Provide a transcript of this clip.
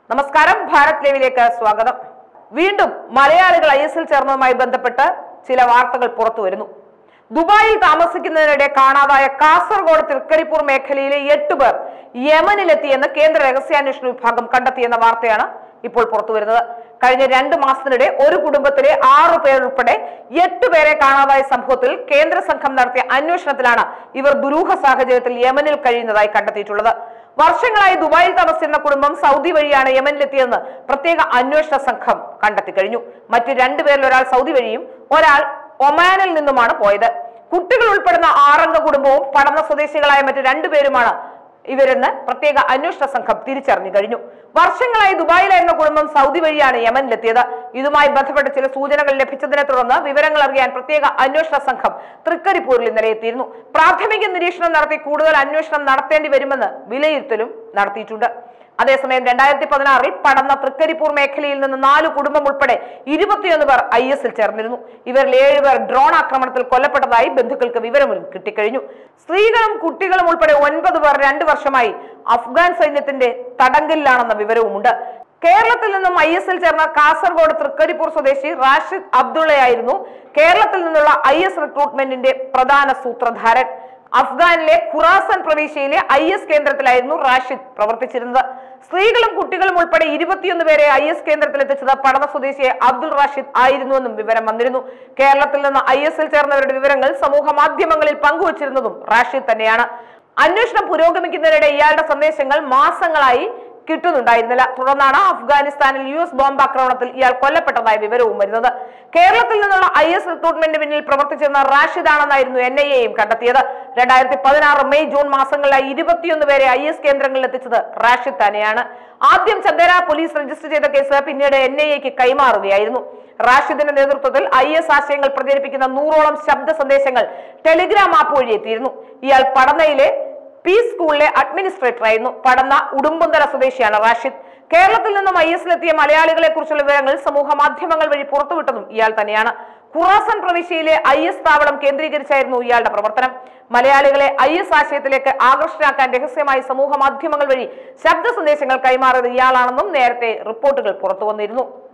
നമസ്കാരം ഭാരത് ലൈവിലേക്ക് സ്വാഗതം വീണ്ടും മലയാളികൾ ഐ എസിൽ ചേർന്നതുമായി ബന്ധപ്പെട്ട് ചില വാർത്തകൾ പുറത്തു വരുന്നു ദുബായിൽ താമസിക്കുന്നതിനിടെ കാണാതായ കാസർഗോഡ് തൃക്കരിപ്പൂർ മേഖലയിലെ എട്ട് പേർ യമനിലെത്തിയെന്ന് കേന്ദ്ര രഹസ്യാന്വേഷണ വിഭാഗം കണ്ടെത്തിയെന്ന വാർത്തയാണ് ഇപ്പോൾ പുറത്തു വരുന്നത് കഴിഞ്ഞ രണ്ട് മാസത്തിനിടെ ഒരു കുടുംബത്തിലെ ആറു പേരുൾപ്പെടെ എട്ട് പേരെ കാണാതായ സംഭവത്തിൽ കേന്ദ്ര സംഘം നടത്തിയ അന്വേഷണത്തിലാണ് ഇവർ ദുരൂഹ സാഹചര്യത്തിൽ യമനിൽ കഴിയുന്നതായി കണ്ടെത്തിയിട്ടുള്ളത് വർഷങ്ങളായി ദുബായിൽ താമസിച്ചിരുന്ന കുടുംബം സൗദി വഴിയാണ് യമനിലെത്തിയതെന്ന് പ്രത്യേക അന്വേഷണ സംഘം കണ്ടെത്തി കഴിഞ്ഞു മറ്റു രണ്ടുപേരിൽ ഒരാൾ സൗദി വഴിയും ഒരാൾ ഒമാനിൽ നിന്നുമാണ് പോയത് കുട്ടികൾ ഉൾപ്പെടുന്ന ആറംഗ കുടുംബവും പഠന സ്വദേശികളായ മറ്റു രണ്ടുപേരുമാണ് ഇവരെന്ന് പ്രത്യേക അന്വേഷണ സംഘം തിരിച്ചറിഞ്ഞു കഴിഞ്ഞു വർഷങ്ങളായി ദുബായിലായിരുന്ന കുടുംബം സൗദി വഴിയാണ് യമനിലെത്തിയത് ഇതുമായി ബന്ധപ്പെട്ട ചില സൂചനകൾ ലഭിച്ചതിനെ തുടർന്ന് വിവരങ്ങൾ അറിയാൻ പ്രത്യേക അന്വേഷണ സംഘം തൃക്കരിപ്പൂരിൽ ഇന്നലെ എത്തിയിരുന്നു പ്രാഥമിക നിരീക്ഷണം നടത്തി കൂടുതൽ അന്വേഷണം നടത്തേണ്ടി വരുമെന്ന് വിലയിരുത്തലും നടത്തിയിട്ടുണ്ട് അതേസമയം രണ്ടായിരത്തി പതിനാറിൽ പടന്ന തൃക്കരിപ്പൂർ മേഖലയിൽ നിന്ന് നാല് കുടുംബം ഉൾപ്പെടെ ഇരുപത്തിയൊന്ന് പേർ ഐ എസിൽ ചേർന്നിരുന്നു ഇവരിൽ ഏഴുപേർ ഡ്രോൺ ആക്രമണത്തിൽ കൊല്ലപ്പെട്ടതായി ബന്ധുക്കൾക്ക് വിവരം കിട്ടിക്കഴിഞ്ഞു സ്ത്രീകളും കുട്ടികളും ഉൾപ്പെടെ ഒൻപത് പേർ രണ്ടു വർഷമായി അഫ്ഗാൻ സൈന്യത്തിന്റെ തടങ്കലിലാണെന്ന വിവരവുമുണ്ട് കേരളത്തിൽ നിന്നും ഐ എസ് എൽ ചേർന്ന കാസർഗോഡ് തൃക്കരിപ്പൂർ സ്വദേശി റാഷിദ് അബ്ദുള്ളയായിരുന്നു കേരളത്തിൽ നിന്നുള്ള ഐ എസ് റിക്രൂട്ട്മെന്റിന്റെ പ്രധാന സൂത്രധാരൻ അഫ്ഗാനിലെ ഖുറാസൻ പ്രവിശ്യയിലെ ഐ എസ് കേന്ദ്രത്തിലായിരുന്നു റാഷിദ് പ്രവർത്തിച്ചിരുന്നത് സ്ത്രീകളും കുട്ടികളും ഉൾപ്പെടെ ഇരുപത്തിയൊന്ന് പേരെ ഐ എസ് കേന്ദ്രത്തിൽ എത്തിച്ചത് പഠന സ്വദേശിയെ അബ്ദുൾ റാഷിദ് ആയിരുന്നുവെന്നും വിവരം വന്നിരുന്നു കേരളത്തിൽ നിന്ന് ഐ എസിൽ ചേർന്നവരുടെ വിവരങ്ങൾ സമൂഹ മാധ്യമങ്ങളിൽ പങ്കുവച്ചിരുന്നതും റാഷിദ് തന്നെയാണ് അന്വേഷണം പുരോഗമിക്കുന്നതിനിടെ ഇയാളുടെ സന്ദേശങ്ങൾ മാസങ്ങളായി കിട്ടുന്നുണ്ടായിരുന്നില്ല തുടർന്നാണ് അഫ്ഗാനിസ്ഥാനിൽ യു എസ് ബോംബ് ആക്രമണത്തിൽ ഇയാൾ കൊല്ലപ്പെട്ടതായ വിവരവും വരുന്നത് കേരളത്തിൽ നിന്നുള്ള ഐ എസ് റിക്രൂട്ട്മെന്റിന് പിന്നിൽ പ്രവർത്തിച്ചിരുന്ന റാഷിദ് ആണെന്നായിരുന്നു എൻ ഐ എയും കണ്ടെത്തിയത് രണ്ടായിരത്തി പതിനാറ് മെയ് ജൂൺ മാസങ്ങളിലായി ഇരുപത്തിയൊന്ന് പേരെ ഐ എസ് കേന്ദ്രങ്ങളിൽ എത്തിച്ചത് റാഷിദ് തന്നെയാണ് ആദ്യം ചന്ദേര പോലീസ് രജിസ്റ്റർ ചെയ്ത കേസ് പിന്നീട് എൻ ഐ എക്ക് കൈമാറുകയായിരുന്നു റാഷിദിന്റെ നേതൃത്വത്തിൽ ഐ എസ് ആശയങ്ങൾ പ്രചരിപ്പിക്കുന്ന നൂറോളം ശബ്ദ സന്ദേശങ്ങൾ ടെലിഗ്രാം ആപ്പ് വഴി എത്തിയിരുന്നു ഇയാൾ പടനയിലെ പി സ്കൂളിലെ അഡ്മിനിസ്ട്രേറ്റർ ആയിരുന്നു പടന്ന ഉടുമ്പുന്തല സ്വദേശിയാണ് റാഷിദ് കേരളത്തിൽ നിന്നും ഐ എസിലെത്തിയ മലയാളികളെ കുറിച്ചുള്ള വിവരങ്ങൾ സമൂഹ മാധ്യമങ്ങൾ വഴി പുറത്തുവിട്ടതും ഇയാൾ തന്നെയാണ് ഖുറാസൻ പ്രവിശ്യയിലെ ഐ എസ് താവളം കേന്ദ്രീകരിച്ചായിരുന്നു ഇയാളുടെ പ്രവർത്തനം മലയാളികളെ ഐ എസ് ആശയത്തിലേക്ക് ആകർഷണാക്കാൻ രഹസ്യമായി സമൂഹ മാധ്യമങ്ങൾ വഴി ശബ്ദ സന്ദേശങ്ങൾ കൈമാറിയത് ഇയാളാണെന്നും നേരത്തെ റിപ്പോർട്ടുകൾ പുറത്തു വന്നിരുന്നു